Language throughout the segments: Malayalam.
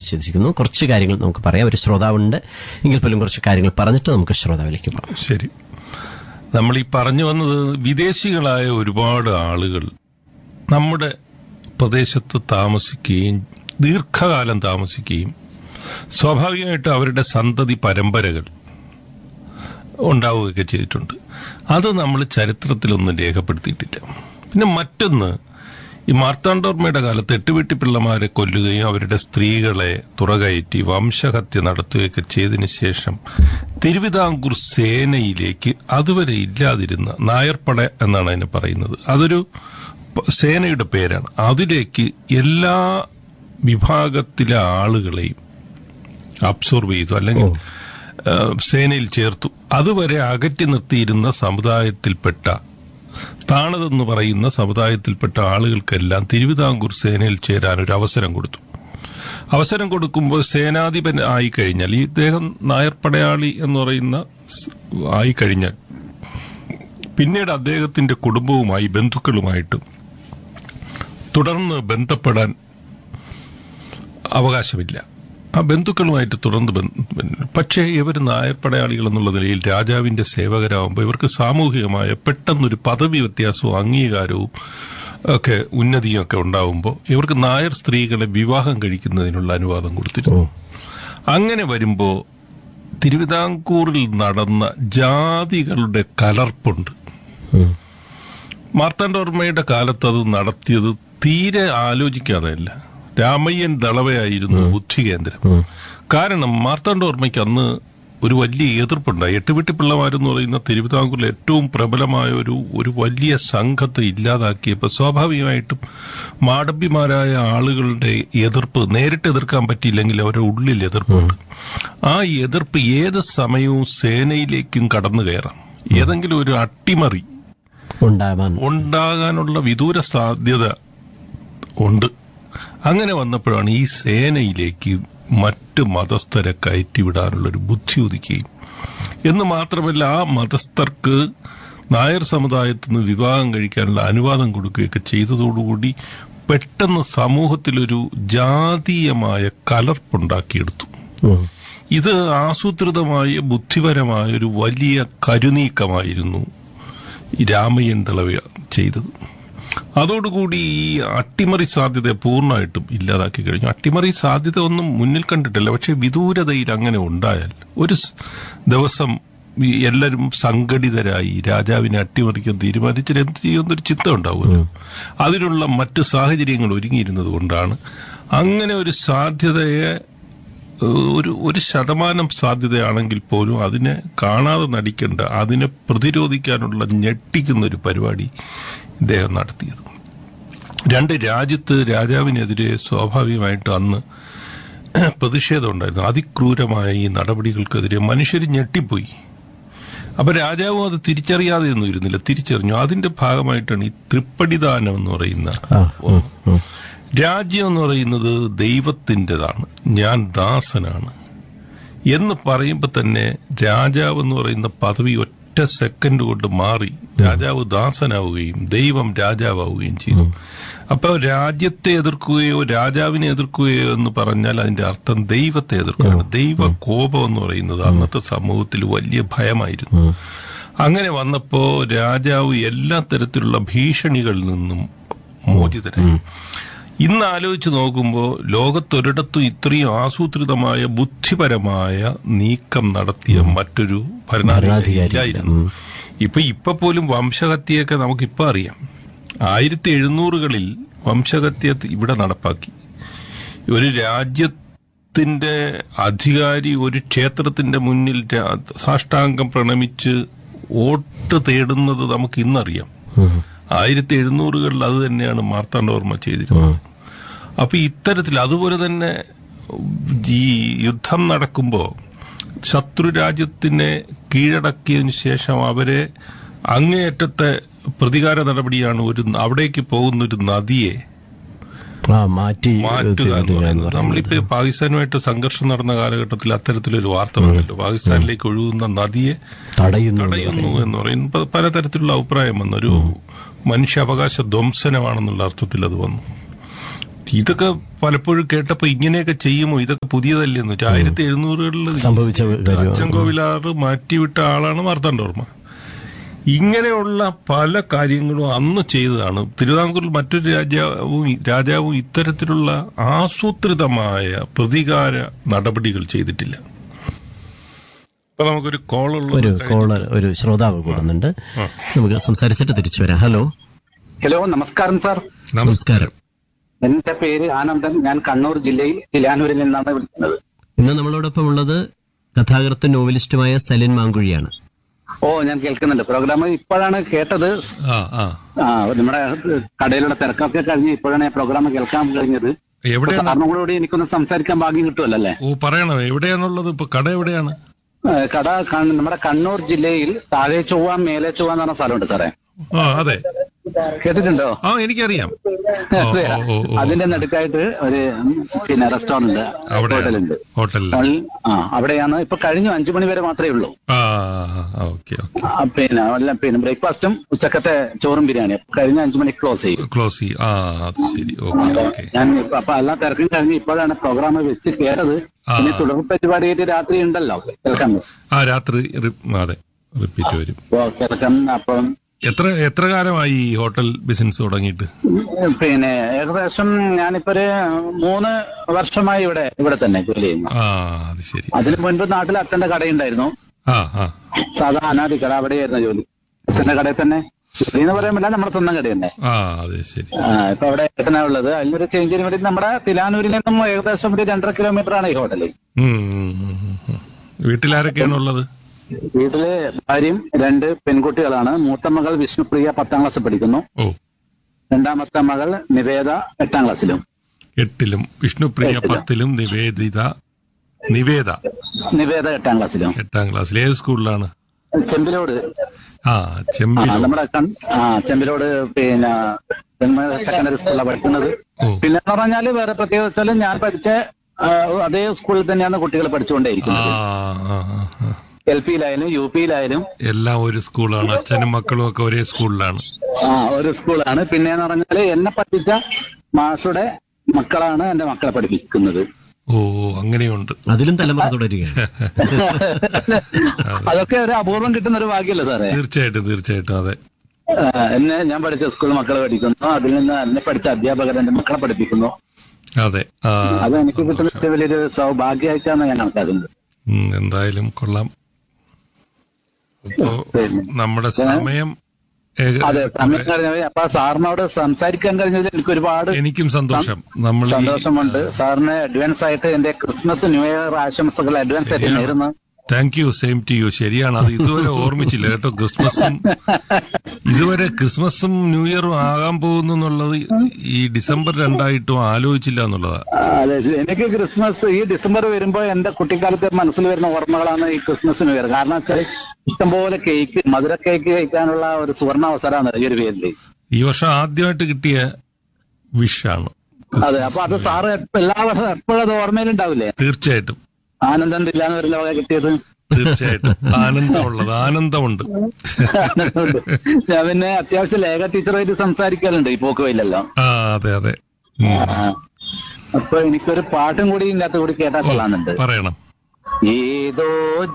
വിച്ഛേദിക്കുന്നു കുറച്ച് കാര്യങ്ങൾ നമുക്ക് പറയാം ഒരു ശ്രോതാവുണ്ട് എങ്കിൽ പോലും കുറച്ച് കാര്യങ്ങൾ പറഞ്ഞിട്ട് നമുക്ക് ശ്രോതാവിലേക്ക് പോകാം ശരി നമ്മൾ ഈ പറഞ്ഞു വന്നത് വിദേശികളായ ഒരുപാട് ആളുകൾ നമ്മുടെ പ്രദേശത്ത് താമസിക്കുകയും ദീർഘകാലം താമസിക്കുകയും സ്വാഭാവികമായിട്ട് അവരുടെ സന്തതി പരമ്പരകൾ ഉണ്ടാവുകയൊക്കെ ചെയ്തിട്ടുണ്ട് അത് നമ്മൾ ചരിത്രത്തിലൊന്നും രേഖപ്പെടുത്തിയിട്ടില്ല പിന്നെ മറ്റൊന്ന് ഈ മാർത്താണ്ഡോർമ്മയുടെ കാലത്ത് എട്ടുവെട്ടി പിള്ളമാരെ കൊല്ലുകയും അവരുടെ സ്ത്രീകളെ തുറകയറ്റി വംശഹത്യ നടത്തുകയൊക്കെ ചെയ്തതിനു ശേഷം തിരുവിതാംകൂർ സേനയിലേക്ക് അതുവരെ ഇല്ലാതിരുന്ന നായർപ്പട എന്നാണ് അതിനെ പറയുന്നത് അതൊരു പ- സേനയുടെ പേരാണ് അതിലേക്ക് എല്ലാ വിഭാഗത്തിലെ ആളുകളെയും അബ്സോർബ് ചെയ്തു അല്ലെങ്കിൽ ആ, സേനയിൽ ചേർത്തു അതുവരെ അകറ്റി നിർത്തിയിരുന്ന സമുദായത്തിൽപ്പെട്ട താണതെന്ന് പറയുന്ന സമുദായത്തിൽപ്പെട്ട ആളുകൾക്കെല്ലാം തിരുവിതാംകൂർ സേനയിൽ ചേരാൻ ഒരു അവസരം കൊടുത്തു അവസരം കൊടുക്കുമ്പോൾ സേനാധിപൻ ആയി കഴിഞ്ഞാൽ ഈ ഇദ്ദേഹം നായർ പടയാളി എന്ന് പറയുന്ന സ് ആയി കഴിഞ്ഞാൽ പിന്നീട് അദ്ദേഹത്തിന്റെ കുടുംബവുമായി ബന്ധുക്കളുമായിട്ട് തുടർന്ന് ബന്ധപ്പെടാൻ അവകാശമില്ല ആ ബന്ധുക്കളുമായിട്ട് തുടർന്ന് ബന്ധ- പക്ഷേ ഇവർ നായർ പടയാളികൾ എന്നുള്ള നിലയിൽ രാജാവിന്റെ സേവകരാകുമ്പോൾ ഇവർക്ക് സാമൂഹികമായ പെട്ടെന്നൊരു പദവി വ്യത്യാസവും അംഗീകാരവും ഒക്കെ ഉന്നതിയും ഒക്കെ ഉണ്ടാവുമ്പോൾ ഇവർക്ക് നായർ സ്ത്രീകളെ വിവാഹം കഴിക്കുന്നതിനുള്ള അനുവാദം കൊടുത്തിരുന്നു അങ്ങനെ വരുമ്പോ തിരുവിതാംകൂറിൽ നടന്ന ജാതികളുടെ കലർപ്പുണ്ട് ഉം. മാർത്താണ്ഡവർമ്മയുടെ കാലത്ത് അത് നടത്തിയത് തീരെ ആലോചിക്കാതെയല്ല രാമയ്യൻ ദളവയായിരുന്നു ബുദ്ധി കേന്ദ്രം ഉം. കാരണം മാർത്താണ്ഡവർമ്മയ്ക്ക് അന്ന് ഒരു വലിയ എതിർപ്പുണ്ടായി എട്ടുവെട്ടി പിള്ളമാരെന്ന് പറയുന്ന തിരുവിതാംകൂറിലെ ഏറ്റവും പ്രബലമായ ഒരു ഒരു വലിയ സംഘത്തെ ഇല്ലാതാക്കിയപ്പോൾ സ്വാഭാവികമായിട്ടും മാടമ്പിമാരായ ആളുകളുടെ എതിർപ്പ് നേരിട്ട് എതിർക്കാൻ പറ്റിയില്ലെങ്കിൽ അവരുടെ ഉള്ളിൽ എതിർപ്പുണ്ട് ആ എതിർപ്പ് ഏത് സമയവും സേനയിലേക്കും കടന്നു കയറാം ഏതെങ്കിലും ഒരു അട്ടിമറി ഉണ്ടാവാൻ ഉണ്ടാകാനുള്ള വിദൂര സാധ്യത ഉണ്ട് അങ്ങനെ വന്നപ്പോഴാണ് ഈ സേനയിലേക്ക് മറ്റ് മതസ്ഥരെ കയറ്റിവിടാനുള്ള ഒരു ബുദ്ധി ഉദിക്കുകയും എന്ന് മാത്രമല്ല ആ മതസ്ഥർക്ക് നായർ സമുദായത്തിൽ നിന്ന് വിവാഹം കഴിക്കാനുള്ള അനുവാദം കൊടുക്കുകയൊക്കെ ചെയ്തതോടുകൂടി പെട്ടെന്ന് സമൂഹത്തിലൊരു ജാതീയമായ കലർപ്പുണ്ടാക്കിയെടുത്തു ഉം. ഇത് ആസൂത്രിതമായ ബുദ്ധിപരമായ ഒരു വലിയ കരുനീക്കമായിരുന്നു ഈ രാമയ്യൻ ദളവ ചെയ്തത് അതോടുകൂടി ഈ അട്ടിമറി സാധ്യത പൂർണ്ണമായിട്ടും ഇല്ലാതാക്കി കഴിഞ്ഞു അട്ടിമറി സാധ്യത ഒന്നും മുന്നിൽ കണ്ടിട്ടില്ല പക്ഷെ വിദൂരതയിൽ അങ്ങനെ ഉണ്ടായാൽ ഒരു സ് ദിവസം ഈ എല്ലാവരും സംഘടിതരായി രാജാവിനെ അട്ടിമറിക്കാൻ തീരുമാനിച്ചാൽ എന്ത് ചെയ്യുമെന്നൊരു ചിന്ത ഉണ്ടാവുമല്ലോ അതിനുള്ള മറ്റ് സാഹചര്യങ്ങൾ ഒരുങ്ങിയിരുന്നത് കൊണ്ടാണ് അങ്ങനെ ഒരു സാധ്യതയെ ഏഹ്, ഒരു ഒരു ശതമാനം സാധ്യതയാണെങ്കിൽ പോലും അതിനെ കാണാതെ നടിക്കേണ്ട അതിനെ പ്രതിരോധിക്കാനുള്ള ഞെട്ടിക്കുന്ന ഒരു പരിപാടി ഇദ്ദേഹം നടത്തിയത് രണ്ട് രാജ്യത്ത് രാജാവിനെതിരെ സ്വാഭാവികമായിട്ട് അന്ന് പ്രതിഷേധം ഉണ്ടായിരുന്നു അതിക്രൂരമായ ഈ നടപടികൾക്കെതിരെ മനുഷ്യർ ഞെട്ടിപ്പോയി അപ്പൊ രാജാവും അത് തിരിച്ചറിയാതെ ഒന്നും ഇരുന്നില്ല തിരിച്ചറിഞ്ഞു അതിന്റെ ഭാഗമായിട്ടാണ് ഈ തൃപ്പടിദാനം എന്ന് പറയുന്ന ആ, ഉം, ഉം. രാജ്യം എന്ന് പറയുന്നത് ദൈവത്തിൻ്റെതാണ് ഞാൻ ദാസനാണ് എന്ന് പറയുമ്പോൾ തന്നെ രാജാവ് എന്ന് പറയുന്ന പദവി ഒറ്റ സെക്കൻഡ് കൊണ്ട് മാറി രാജാവ് ദാസനാവുകയും ദൈവം രാജാവാവുകയും ചെയ്തു അപ്പോൾ രാജ്യത്തെ എതിർക്കുകയോ രാജാവിനെ എതിർക്കുകയോ എന്ന് പറഞ്ഞാൽ അതിന്റെ അർത്ഥം ദൈവത്തെ എതിർക്കുകയാണ് ദൈവ കോപം എന്ന് പറയുന്നത് അന്നത്തെ സമൂഹത്തിൽ വലിയ ഭയമായിരുന്നു ഉം. അങ്ങനെ വന്നപ്പോ രാജാവ് എല്ലാ തരത്തിലുള്ള ഭീഷണികളിൽ നിന്നും മോചിതനായി ഇന്ന് ആലോചിച്ച് നോക്കുമ്പോൾ ലോകത്തൊരിടത്തും ഇത്രയും ആസൂത്രിതമായ ബുദ്ധിപരമായ നീക്കം നടത്തിയ മറ്റൊരു ഭരണാധികാരി ഭരണാധികാരി ഇല്ലായിരുന്നു ഉം. ഇപ്പൊ ഇപ്പൊ പോലും വംശഹത്യയൊക്കെ നമുക്കിപ്പോ അറിയാം ആയിരത്തി എഴുന്നൂറുകളിൽ വംശഹത്യ ഇവിടെ നടപ്പാക്കി ഒരു രാജ്യത്തിന്റെ അധികാരി ഒരു ക്ഷേത്രത്തിന്റെ മുന്നിൽ രാ- സാഷ്ടാംഗം പ്രണമിച്ച് വോട്ട് തേടുന്നത് നമുക്ക് ഇന്നറിയാം ഉം. ആയിരത്തി എഴുന്നൂറുകളിൽ അത് തന്നെയാണ് മാർത്താണ്ഡവർമ്മ ചെയ്തിരുന്നത് അപ്പൊ ഇത്തരത്തിൽ അതുപോലെ തന്നെ ഈ യുദ്ധം നടക്കുമ്പോ ശത്രു രാജ്യത്തിനെ കീഴടക്കിയതിനു ശേഷം അവരെ അങ്ങേയറ്റത്തെ പ്രതികാര നടപടിയാണ് ഒരു അവിടേക്ക് പോകുന്ന ഒരു നദിയെ ആ മാറ്റി മാറ്റുക എന്ന് തീരുക എന്ന് പറയുന്നത് നമ്മളിപ്പോ പറയുന്നത്. പാകിസ്ഥാനുമായിട്ട് സംഘർഷം നടന്ന കാലഘട്ടത്തിൽ അത്തരത്തിലൊരു വാർത്ത വന്നല്ലോ പാകിസ്ഥാനിലേക്ക് ഒഴുകുന്ന നദിയെ തടയുന്നു എന്ന് തടയുന്നു പറയുന്നത്. എന്ന് പറയുന്നത് പ- പലതരത്തിലുള്ള അഭിപ്രായം വന്നു ഒരു മനുഷ്യാവകാശ ധ്വംസനമാണെന്നുള്ള അർത്ഥത്തിൽ അത് വന്നു ഇതൊക്കെ പലപ്പോഴും കേട്ടപ്പോ ഇങ്ങനെയൊക്കെ ചെയ്യുമോ ഇതൊക്കെ പുതിയതല്ലെന്നു ആയിരത്തി എഴുന്നൂറുകളിൽ സംഭവിച്ച കാര്യം. അച്ഛൻ കോവിലാറ് മാറ്റിവിട്ട ആളാണ് മാർത്താണ്ഡവർമ്മ ഇങ്ങനെയുള്ള പല കാര്യങ്ങളും അന്ന് ചെയ്തതാണ് തിരുവിതാംകൂറിൽ മറ്റൊരു രാജാവും രാജാവും ഇത്തരത്തിലുള്ള ആസൂത്രിതമായ പ്രതികാര നടപടികൾ ചെയ്തിട്ടില്ല അപ്പൊ നമുക്കൊരു കോളുള്ള ഒരു കോളർ ഒരു ശ്രോതാവ് കൂടുന്നുണ്ട് നമുക്ക് സംസാരിച്ചിട്ട് തിരിച്ചു വരാം ഹലോ ഹലോ നമസ്കാരം സാർ നമസ്കാരം എന്റെ പേര് ആനന്ദൻ ഞാൻ കണ്ണൂർ ജില്ലയിൽ തിലാനൂരിൽ നിന്നാണ് വിളിക്കുന്നത് ഇന്ന് നമ്മളോടൊപ്പം ഉള്ളത് കഥാകൃത്തും നോവലിസ്റ്റുമായ സലിൻ മാങ്കുഴിയാണ് ഓ ഞാൻ കേൾക്കുന്നുണ്ട് പ്രോഗ്രാം ഇപ്പോഴാണ് കേട്ടത് ആ ആ ആ നമ്മുടെ കടയിലുള്ള തിരക്കൊക്കെ കഴിഞ്ഞ് ഇപ്പോഴാണ് ഈ പ്രോഗ്രാം കേൾക്കാൻ കഴിഞ്ഞത് എവിടെയാണ് സാറിനും കൂടി എനിക്കൊന്ന് സംസാരിക്കാൻ ഭാഗ്യം കിട്ടുമല്ലോ അല്ലേ ഓ പറയണം എവിടെയാണുള്ളത് ഇപ്പൊ കട എവിടെയാണ് ഏ, കട കൺ- നമ്മുടെ കണ്ണൂർ ജില്ലയിൽ താഴെ ചൊവ്വ മേലെ ചൊവ്വ എന്ന് പറഞ്ഞ സ്ഥലമുണ്ട് സാറേ ആ അതെ കേട്ടിട്ടുണ്ടോ ആ എനിക്കറിയാം ഓ, അതെ. ഓ, ഓ, ഓ. അതിന്റെ നടുക്കായിട്ട് ഒരു പിന്നെ റെസ്റ്റോറന്റ് അവിടെ ഹോട്ടലുണ്ട് ഹോട്ടലിൽ ഹോട്ടൽ- ആ അവിടെയാണ് ഇപ്പൊ കഴിഞ്ഞു അഞ്ചു മണി വരെ മാത്രമേ ഉള്ളൂ ആ ഓക്കെ ഓക്കെ ആ, പിന്നെ വല്ല പിന്നെ ബ്രേക്ക്ഫാസ്റ്റും ഉച്ചക്കത്തെ ചോറും ബിരിയാണി കഴിഞ്ഞ അഞ്ചു മണിക്ക് ക്ലോസ് ചെയ്യും ക്ലോസ് ചെയ്യും ആ അത് ശരി ഓക്കെ ഓക്കെ ഞാൻ അപ്പൊ എല്ലാ തിരക്കും കഴിഞ്ഞ് ഇപ്പോഴാണ് പ്രോഗ്രാം വെച്ച് കേട്ടത് ആ. ഇനി തുടർ പരിപാടിയായിട്ട് രാത്രി ഉണ്ടല്ലോ കേൾക്കാൻ ആ രാത്രി റി- അതെ റിപ്പീറ്റ് വരും അപ്പൊ കേൾക്കാം അപ്പം എത്ര എത്ര കാലമായി ഈ ഹോട്ടൽ ബിസിനസ് തുടങ്ങിയിട്ട് ഉം, പിന്നെ ഏകദേശം ഞാനിപ്പോ ഒരു മൂന്ന് വർഷമായി ഇവിടെ ഇവിടെ തന്നെ ജോലി ചെയ്യുന്നു ആ അത് ശരി അതിന് മുൻപ് നാട്ടിൽ അച്ഛന്റെ കടയുണ്ടായിരുന്നു ആ ആ സാധാ അനാദി കട അവിടെയായിരുന്നു ജോലി അച്ഛന്റെ കടയിൽ തന്നെ ജോലി എന്ന് പറയുമ്പോൾ നമ്മുടെ സ്വന്തം കട തന്നെ ആ അതെ ശരി ആ, ഇപ്പൊ അവിടെ ഏട്ടനാ ഉള്ളത് അതിനൊരു ചേഞ്ചിന് വേണ്ടി നമ്മുടെ തിലാനൂരിൽ നിന്നും ഏകദേശം ഒരു രണ്ടര കിലോമീറ്റർ ആണ് ഈ ഹോട്ടൽ ഉം, ഉം, ഉം, ഉം. വീട്ടിലാരൊക്കെയാണ് ഉള്ളത് വീട്ടില് ഭാര്യയും രണ്ട് പെൺകുട്ടികളാണ് മൂത്ത മകൾ വിഷ്ണുപ്രിയ പത്താം ക്ലാസ് പഠിക്കുന്നു ഓ രണ്ടാമത്തെ മകൾ നിവേദ എട്ടാം ക്ലാസ്സിലും എട്ടിലും വിഷ്ണുപ്രിയ എട്ടിലും. പത്തിലും നിവേദിത നിവേദ നിവേദ എട്ടാം ക്ലാസ്സിലും എട്ടാം ക്ലാസ്സിൽ ഏത് സ്കൂളിലാണ് ചെമ്പിലോട് ആ ആ ചെമ്പിലോ നമ്മുടെ കൺ- ആ ചെമ്പിലോട് പിന്നെ സെക്കൻഡറി സ്കൂളിലാണ് പഠിക്കുന്നത് ഓ പിന്നെ എന്ന് പറഞ്ഞാല് വേറെ പ്രത്യേകത വെച്ചാൽ ഞാൻ പഠിച്ച ആ, അതേ സ്കൂളിൽ തന്നെയാണ് കുട്ടികൾ ആ പഠിച്ചുകൊണ്ടേയിരിക്കുന്നത് ആ, ആ. എൽ പിയിലായാലും യു പിയിലായാലും എല്ലാം ഒരു സ്കൂളാണ് അച്ഛനും മക്കളും ഒക്കെ ഒരേ സ്കൂളിലാണ് ആ ഒരു സ്കൂളാണ് പിന്നെ എന്ന് പറഞ്ഞാല് എന്നെ പഠിപ്പിച്ച മാഷുടെ മക്കളാണ് എന്റെ മക്കളെ പഠിപ്പിക്കുന്നത് ഓ അങ്ങനെയുണ്ട് അതിലും തലമുറ തുടരുകയാണ് അതൊക്കെ ഒരു അപൂർവം കിട്ടുന്ന ഒരു ഭാഗ്യമല്ലേ സാറേ തീർച്ചയായിട്ടും തീർച്ചയായിട്ടും അതെ ആ, എന്നെ ഞാൻ പഠിച്ച സ്കൂൾ മക്കളെ പഠിക്കുന്നു അതിൽ നിന്ന് എന്നെ പഠിച്ച അധ്യാപകർ എന്റെ മക്കളെ പഠിപ്പിക്കുന്നു അതെ ആ അത് എനിക്ക് കിട്ടുന്ന ഏറ്റവും വലിയൊരു സൗഭാഗ്യമായിട്ടാണ് ഞാൻ കണക്കാക്കുന്നത് ഉം, എന്തായാലും കൊള്ളാം ഇപ്പോ പിന്നെ. നമ്മുടെ സമയം ഏക- അതെ സമയം കഴിഞ്ഞ അപ്പൊ സാറിനോട് സംസാരിക്കാൻ കഴിഞ്ഞതിൽ എനിക്ക് ഒരുപാട് എനിക്കും സന്തോഷം നമ്മൾ ഈ- സന്തോഷമുണ്ട് സാറിന് അഡ്വാൻസ് ആയിട്ട് എന്റെ ക്രിസ്മസ് ന്യൂ ഇയർ ആശംസകൾ അഡ്വാൻസ് ആയിട്ട് നേരുന്നു thank you same to you ശരിയാണ് അത് ഇതുവരെ ഓർമ്മിച്ചില്ല കേട്ടോ ക്രിസ്മസും ഇതുവരെ ക്രിസ്മസും ന്യൂ ഇയറും ആകാൻ പോകുന്നു എന്നുള്ളത് ഈ ഡിസംബർ രണ്ടായിട്ടും ആലോചിച്ചില്ല എന്നുള്ളതാ ആ, അതെ എനിക്ക് ക്രിസ്മസ് ഈ ഡിസംബർ വരുമ്പോ എന്റെ കുട്ടിക്കാലത്തെ മനസ്സിൽ വരുന്ന ഓർമ്മകളാണ് ഈ ക്രിസ്മസ് ന്യൂ ഇയർ കാരണം വെച്ചാൽ ഇഷ്ടംപോലെ കേക്ക് മധുര കേക്ക് കഴിക്കാനുള്ള ഒരു സുവർണ അവസരമാണ് ഈ ഒരു പേരിൽ ഈ വർഷം ആദ്യമായിട്ട് കിട്ടിയ വിഷാണ് അതെ അപ്പൊ അത് സാറ് എപ്പ- എല്ലാ വർഷവും എപ്പോഴും അത് ഓർമ്മയിലുണ്ടാവില്ലേ തീർച്ചയായിട്ടും ആനന്ദം ഇല്ലാന്ന് ഒരു ലോക കിട്ടിയത് തീർച്ചയായിട്ടും ആനന്ദമുള്ളത് ആനന്ദമുണ്ട് അതുകൊണ്ട് ഞാൻ പിന്നെ അത്യാവശ്യം ലേഖ ടീച്ചറായിട്ട് സംസാരിക്കാറുണ്ട് ഈ പോക്ക് വയിലല്ലോ ആ അതെ അതെ ഉം. അപ്പൊ എനിക്കൊരു പാട്ടും കൂടി ഇതിനകത്ത് കൂടി കേട്ടാൽ കൊള്ളാന്നുണ്ട് പറയണം ഏതോ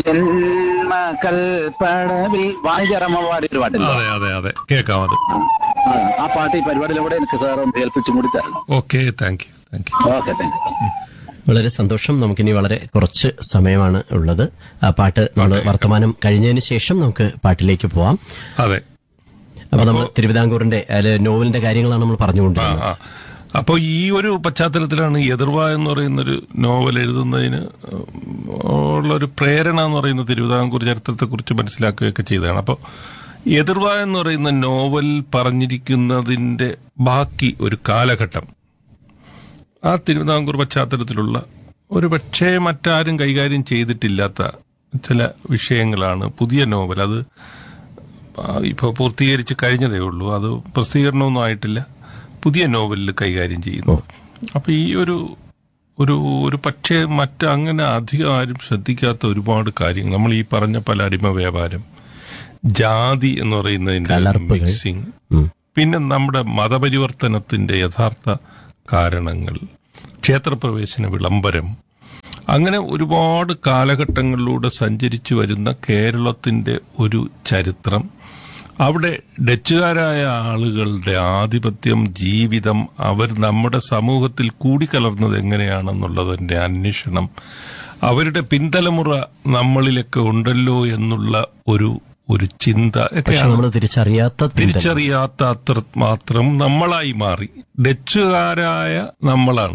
ജന്മകൽപ്പടവിൽ വാണിജ്യറമ്മ പാടിയ ഒരു പാട്ടില്ല അതെ അതെ അതെ കേൾക്കാം അത് ആ, ആ പാട്ട് ഈ പരിപാടിയിലൂടെ എനിക്ക് സാർ ഒന്ന് കേൾപ്പിച്ചും കൂടി തരണം okay thank you thank you okay thank you വളരെ സന്തോഷം നമുക്കിനി വളരെ കുറച്ച് സമയമാണ് ഉള്ളത് ആ പാട്ട് നമ്മൾ വർത്തമാനം കഴിഞ്ഞതിന് ശേഷം നമുക്ക് പാട്ടിലേക്ക് പോവാം അതെ അപ്പൊ നമ്മൾ തിരുവിതാംകൂറിന്റെ അല്ലെ നോവലിന്റെ കാര്യങ്ങളാണ് നമ്മൾ ആ പറഞ്ഞുകൊണ്ടിരുന്നത് ആ അപ്പോൾ ഈ ഒരു പശ്ചാത്തലത്തിലാണ് എതിർവ എന്ന് പറയുന്നൊരു നോവൽ എഴുതുന്നതിന് ഉള്ളൊരു പ്രേരണ എന്ന് പറയുന്ന തിരുവിതാംകൂർ ചരിത്രത്തെക്കുറിച്ച് മനസ്സിലാക്കുകയൊക്കെ ചെയ്തതാണ് അപ്പോൾ എതിർവ എന്ന് പറയുന്ന നോവൽ പറഞ്ഞിരിക്കുന്നതിന്റെ ബാക്കി ഒരു കാലഘട്ടം ആ തിരുവിതാംകൂർ പശ്ചാത്തലത്തിലുള്ള ഒരു പക്ഷേ മറ്റാരും കൈകാര്യം ചെയ്തിട്ടില്ലാത്ത ചില വിഷയങ്ങളാണ് പുതിയ നോവൽ അത് ഇപ്പോൾ പൂർത്തീകരിച്ച് കഴിഞ്ഞതേ ഉള്ളൂ അത് പ്രസിദ്ധീകരണമൊന്നും ആയിട്ടില്ല പുതിയ നോവലിൽ കൈകാര്യം ചെയ്യുന്നു അപ്പൊ ഈ ഒരു ഒരു ഒരു പക്ഷേ മറ്റ് അങ്ങനെ അധികം ആരും ശ്രദ്ധിക്കാത്ത ഒരുപാട് കാര്യങ്ങൾ നമ്മൾ ഈ പറഞ്ഞ പല അടിമ വ്യാപാരം ജാതി എന്ന് പറയുന്നതിന്റെ കലർപ്പുകൾ. മിക്സിങ് ഉം. പിന്നെ നമ്മുടെ മതപരിവർത്തനത്തിന്റെ യഥാർത്ഥ കാരണങ്ങൾ ക്ഷേത്രപ്രവേശന വിളംബരം അങ്ങനെ ഒരുപാട് കാലഘട്ടങ്ങളിലൂടെ സഞ്ചരിച്ചു വരുന്ന കേരളത്തിന്റെ ഒരു ചരിത്രം അവിടെ ഡച്ചുകാരായ ആളുകളുടെ ആധിപത്യം ജീവിതം അവർ നമ്മുടെ സമൂഹത്തിൽ കൂടിക്കലർന്നത് എങ്ങനെയാണെന്നുള്ളതിന്റെ അന്വേഷണം അവരുടെ പിൻതലമുറ നമ്മളിലൊക്കെ ഉണ്ടല്ലോ എന്നുള്ള ഒരു ഒരു ചിന്ത പക്ഷെ ഒക്കെയാണ് നമ്മൾ തിരിച്ചറിയാത്ത പിന്തൽ. തിരിച്ചറിയാത്ത അത്ര മാത്രം നമ്മളായി മാറി ഡച്ചുകാരായ നമ്മളാണ്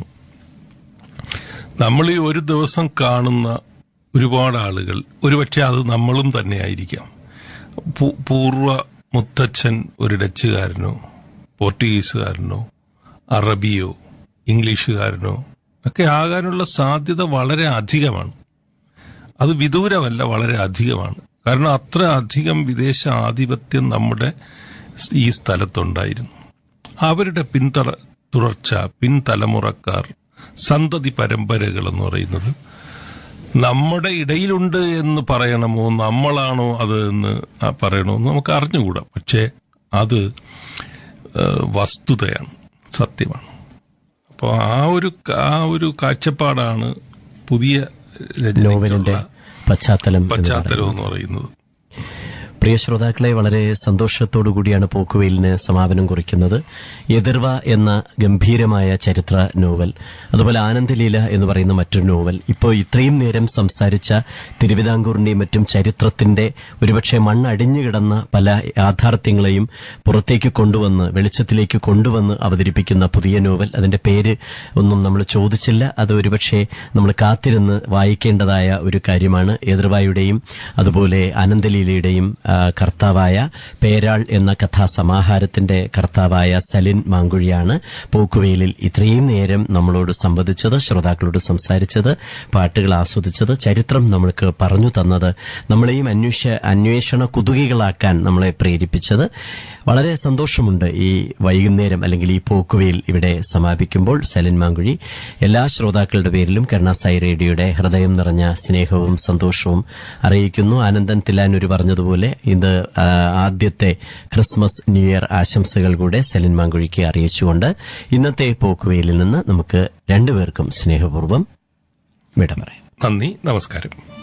നമ്മൾ ഈ ഒരു ദിവസം കാണുന്ന ഒരുപാട് ആളുകൾ ഒരുപക്ഷെ അത് നമ്മളും തന്നെ ആയിരിക്കാം പൂ- പൂർവ്വ മുത്തച്ഛൻ ഒരു ഡച്ചുകാരനോ പോർട്ടുഗീസുകാരനോ അറബിയോ ഇംഗ്ലീഷുകാരനോ ഒക്കെ ആകാനുള്ള സാധ്യത വളരെ അധികമാണ് അത് വിദൂരമല്ല വളരെ അധികമാണ് കാരണം അത്ര അധികം വിദേശ ആധിപത്യം നമ്മുടെ ഈ സ്ഥലത്തുണ്ടായിരുന്നു അവരുടെ പിന്തള തുടർച്ച പിൻതലമുറക്കാർ സന്തതി പരമ്പരകൾ എന്ന് പറയുന്നത് നമ്മുടെ ഇടയിലുണ്ട് എന്ന് പറയണമോ നമ്മളാണോ അത് എന്ന് ആ പറയണോ എന്ന് നമുക്ക് അറിഞ്ഞുകൂടാ പക്ഷേ അത് ഏഹ്, വസ്തുതയാണ് സത്യമാണ് അപ്പോൾ ആ ഒരു ആ ഒരു കാഴ്ചപ്പാടാണ് പുതിയ നോവലിന്റെ രചനയ്ക്കുള്ള പശ്ചാത്തലം എന്ന് പശ്ചാത്തലം എന്ന് പറയുന്നത് പ്രിയ ശ്രോതാക്കളെ വളരെ സന്തോഷത്തോടു കൂടിയാണ് പോക്കുവെയിലിന് സമാപനം കുറിക്കുന്നത് എതിർവ എന്ന ഗംഭീരമായ ചരിത്ര നോവൽ അതുപോലെ ആനന്ദലീല എന്ന് പറയുന്ന മറ്റൊരു നോവൽ ഇപ്പോൾ ഇത്രയും നേരം സംസാരിച്ച തിരുവിതാംകൂറിന്റെയും മറ്റും ചരിത്രത്തിന്റെ ഒരുപക്ഷെ മണ്ണടിഞ്ഞു കിടന്ന പല യാഥാർത്ഥ്യങ്ങളെയും പുറത്തേക്ക് കൊണ്ടുവന്ന് വെളിച്ചത്തിലേക്ക് കൊണ്ടുവന്ന് അവതരിപ്പിക്കുന്ന പുതിയ നോവൽ അതിന്റെ പേര് ഒന്നും നമ്മൾ ചോദിച്ചില്ല അത് ഒരുപക്ഷെ നമ്മൾ കാത്തിരുന്ന് വായിക്കേണ്ടതായ ഒരു കാര്യമാണ് എതിർവായുടെയും അതുപോലെ ആനന്ദലീലയുടെയും ആ, കർത്താവായ പേരാൾ എന്ന കഥാസമാഹാരത്തിന്റെ കർത്താവായ സലിൻ മാങ്കുഴിയാണ് പോക്കുവെയിലിൽ ഇത്രയും നേരം നമ്മളോട് സംവദിച്ചത് ശ്രോതാക്കളോട് സംസാരിച്ചത് പാട്ടുകൾ ആസ്വദിച്ചത് ചരിത്രം നമ്മൾക്ക് പറഞ്ഞു തന്നത് നമ്മളെയും അന്വേഷ അന്വേഷണ കുതുകികളാക്കാൻ നമ്മളെ പ്രേരിപ്പിച്ചത് വളരെ സന്തോഷമുണ്ട് ഈ വൈകുന്നേരം അല്ലെങ്കിൽ ഈ പോക്കുവെയിൽ ഇവിടെ സമാപിക്കുമ്പോൾ സലിൻ മാങ്കുഴി എല്ലാ ശ്രോതാക്കളുടെ പേരിലും കരുണാസായി റേഡിയോയുടെ ഹൃദയം നിറഞ്ഞ സ്നേഹവും സന്തോഷവും അറിയിക്കുന്നു ആനന്ദൻ തിലാനൂര് പറഞ്ഞതുപോലെ ഇത് ആ, ആദ്യത്തെ ക്രിസ്മസ് ന്യൂ ഇയർ ആശംസകൾ കൂടെ സലിൻ മാങ്കുഴിക്ക് അറിയിച്ചുകൊണ്ട് ഇന്നത്തെ പോക്കുവെയിലിൽ നിന്ന് നമുക്ക് രണ്ടുപേർക്കും സ്നേഹപൂർവ്വം വിട പറയാം നന്ദി നമസ്കാരം